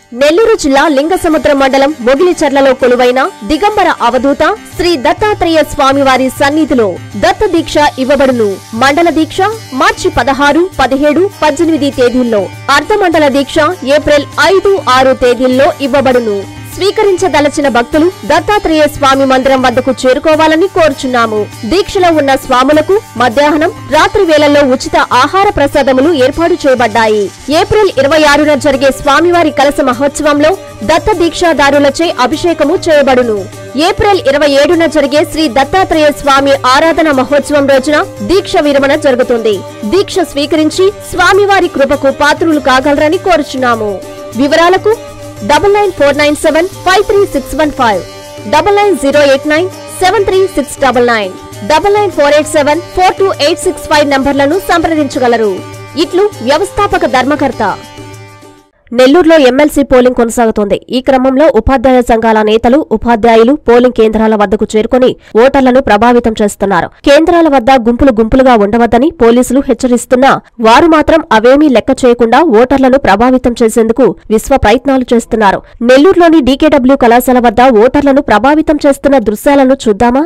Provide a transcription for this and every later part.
నెల్లూరు జిల్లా లింగసముద్రం మండలం మొగిలిచర్లలో కొలువైన దిగంబర అవధూత శ్రీ దత్తాత్రేయ స్వామివారి సన్నిధిలో దత్త దీక్ష ఇవ్వబడును మండల దీక్ష మార్చి పదహారు పదిహేడు పద్దెనిమిది తేదీల్లో అర్ధమండల దీక్ష ఏప్రిల్ ఐదు ఆరు తేదీల్లో ఇవ్వబడును స్వీకరించదలచిన భక్తులు దత్తాత్రేయ స్వామి మందిరం వద్దకు చేరుకోవాలని కోరుచున్నాము దీక్షలో ఉన్న స్వాములకు మధ్యాహ్నం రాత్రి వేళల్లో ఉచిత ఆహార ప్రసాదములు ఏర్పాటు చేయబడ్డాయి ఏప్రిల్ ఇరవై ఆరున జరిగే స్వామివారి కలస మహోత్సవంలో దత్త దీక్షాదారులచే అభిషేకము చేయబడును ఏప్రిల్ ఇరవై ఏడున జరిగే శ్రీ దత్తాత్రేయ స్వామి ఆరాధన మహోత్సవం రోజున దీక్ష విరమణ జరుగుతుంది దీక్ష స్వీకరించి స్వామివారి కృపకు పాత్రులు కాగలరని కోరుచున్నాము వివరాలకు double nine four nine seven five three six one five double nine zero eight nine seven three six double nine double nine four eight seven four two eight six five నంబర్లను సంప్రదించగలరు ఇట్లు వ్యవస్థాపక ధర్మకర్త నెల్లూరులో ఎమ్మెల్సీ పోలింగ్ కొనసాగుతోంది ఈ క్రమంలో ఉపాధ్యాయ సంఘాల నేతలు ఉపాధ్యాయులు పోలింగ్ కేంద్రాల వద్దకు చేరుకుని ఓటర్లను ప్రభావితం చేస్తున్నారు కేంద్రాల వద్ద గుంపులు గుంపులుగా ఉండవద్దని పోలీసులు హెచ్చరిస్తున్నా వారు మాత్రం అవేమీ లెక్క చేయకుండా ఓటర్లను ప్రభావితం చేసేందుకు విశ్వ ప్రయత్నాలు చేస్తున్నారు నెల్లూరులోని డీకేడబ్ల్యూ కళాశాల వద్ద ఓటర్లను ప్రభావితం చేస్తున్న దృశ్యాలను చూద్దామా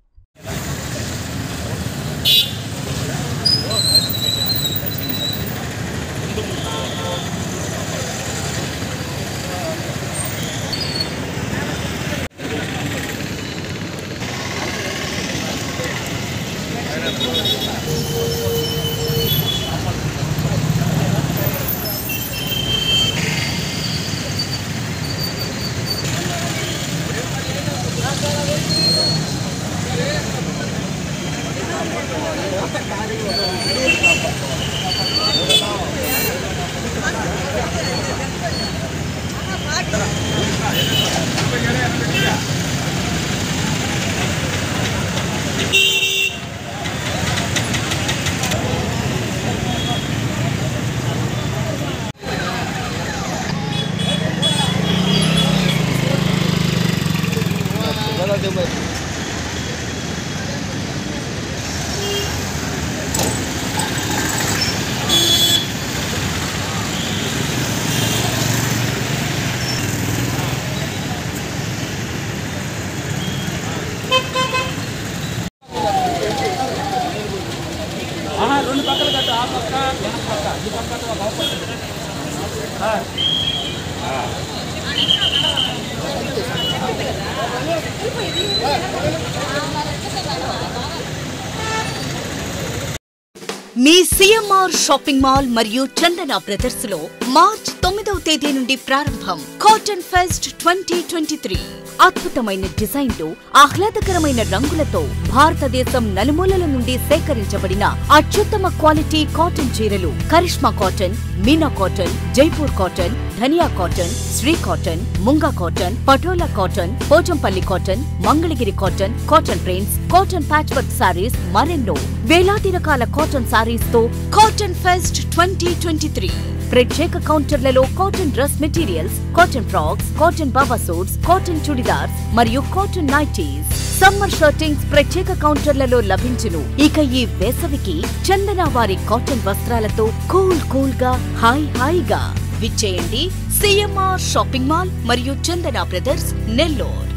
మీ సిఎంఆర్ షాపింగ్ మాల్ మరియు చందన బ్రదర్స్ లో మార్చ్ తొమ్మిదవ తేదీ నుండి ప్రారంభం cotton fest twenty twenty three అద్భుతమైన డిజైన్లు ఆహ్లాదకరమైన రంగులతో భారతదేశం నలుమూలల నుండి సేకరించబడిన అత్యుత్తమ క్వాలిటీ కాటన్ చీరలు Karishma cotton Meena cotton Jaipur cotton Dhaniya cotton Shri cotton Munga cotton Patola cotton Pochampally cotton Mangalagiri cotton cotton prints cotton patch work sarees మరెన్నో వేలాది రకాల కాటన్ సారీస్ తో cotton fest twenty twenty three ప్రత్యేక కౌంటర్లలో cotton dress materials cotton frocks cotton baba suits cotton churidars మరియు cotton nighties summer shirtings ప్రత్యేక కౌంటర్లలో లభించును ఇక ఈ వేసవికి చందన వారి కాటన్ వస్త్రాలతో కూల్ కూల్ గా హాయ్ హాయిగా విచ్చేయండి సిఎంఆర్ షాపింగ్ మాల్ మరియు చందన బ్రదర్స్ నెల్లూరు